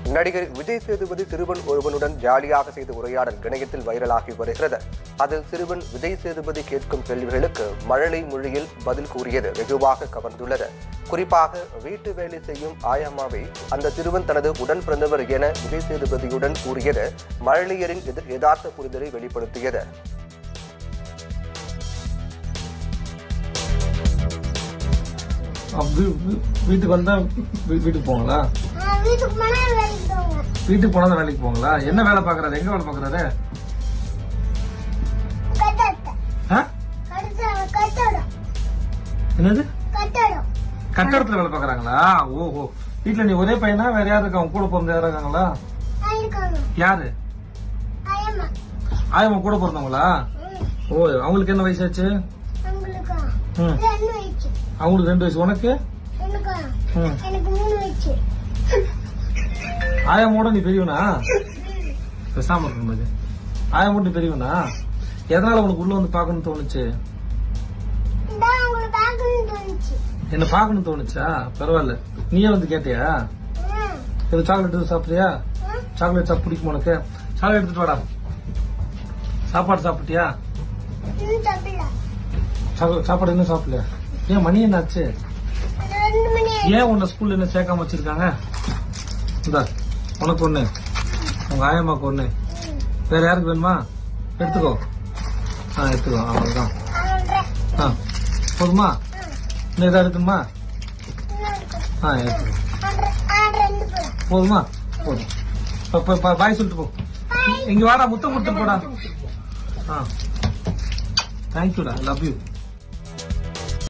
நடிகர் விஜய் சேதுபதி சிறுவன் ஒருவனுடன் ஜாலியாக செய்த உரையாடல் இணையத்தில் வைரலாகி வருகிறது அதில் சிறுவன் விஜய் சேதுபதி கேட்கும் கேள்விகளுக்கு மழலை மொழியில் பதில் கூறியது வெகுவாக கவர்ந்துள்ளது குறிப்பாக வீட்டு வேலை செய்யும் ஆயம்மாவை அந்த சிறுவன் தனது உடன் பிறந்தவர் என விஜய் சேதுபதியுடன் கூறியது மழலையரின் எதிர் யதார்த்த புரிதலை வெளிப்படுத்தியது அப்ப வீ- வீ- வீட்டுக்கு வந்தா வீ- வீட்டுக்கு போங்களா ஆ, வீட்டுக்கு போனா வேலைக்கு போவோம் வீட்டுக்கு போனா தான் வேலைக்கு போங்களா என்ன வேலை பாக்குறாரு எங்க வேலை பாக்குறாரு கட்டடம் ஆ? கட்டடம் கட்டடம் என்னது கட்டடம் கட்டடத்துல வேலை பாக்குறாங்களா ஓஹோ வீட்டுல நீ ஒரே பையனா வேற யாரு இருக்கா உங்க கூட பிறந்த யாரும் இருக்காங்களா நான் இருக்கணும் யாரு ஐயம்மா ஆயம்மா கூட பிறந்தவங்களா ம், ஓ அவங்களுக்கு என்ன வயசாச்சு உங்களுக்கு ம். ரெண்டு வயசு அவங்களுக்கு ரெண்டு வயசு உனக்கு எனக்கு ம். எனக்கு மூணு வயசு ஆயம்மோட நீ பெரியவனா பேசாம இருக்கும்போது ஆயம்மோட நீ பெரியவனா எதனால உனக்கு உள்ள வந்து பார்க்கணும்னு தோணுச்சு இந்த உங்களை பார்க்கணும்னு தோணுச்சு என்ன பார்க்கணும்னு தோணுச்சா பரவாயில்ல நீயே வந்து கேட்டியா ம், இது சாக்லேட் எதுவும் சாப்பிட்டியா ம், சாக்லேட் சாப்பிட பிடிக்கும் உனக்கு சாக்லேட் எடுத்துட்டு வாடா சாப்பாடு சாப்பிட்டியா இன்னும் சாப்பிடல சாப்பாடு சாப்பாடு இன்னும் சாப்பிடலையா ஏன் மணி என்னாச்சு ரெண்டு மணி ஆயிடுச்சு. ஏன் உன்னை ஸ்கூல்ல என்ன சேர்க்காம வச்சிருக்காங்க இந்தா உனக்கு ஒண்ணு உங்க ஆயம்மாக்கு ஒண்ணு ம், வேற யாருக்கு வேணுமா எடுத்துக்கோ ஆ எடுத்துக்கோ அவ்வளவுதான் அவன்கிட்ட, ஆ போதுமா ம், இன்னும் ஏதாவது எடுக்கணுமா இன்னும் இருக்கு. ஆ எடுத்துக்கோ அவன்கிட்ட, அவன்கிட்ட ரெண்டு போதும். போதுமா போதும் இப்ப- இப்ப- இப்ப பாய் சொல்லிட்டு போ இங்க வாடா முத்தம் கொடுத்து போடா ஆ தேங்க்யூடா லவ் யூ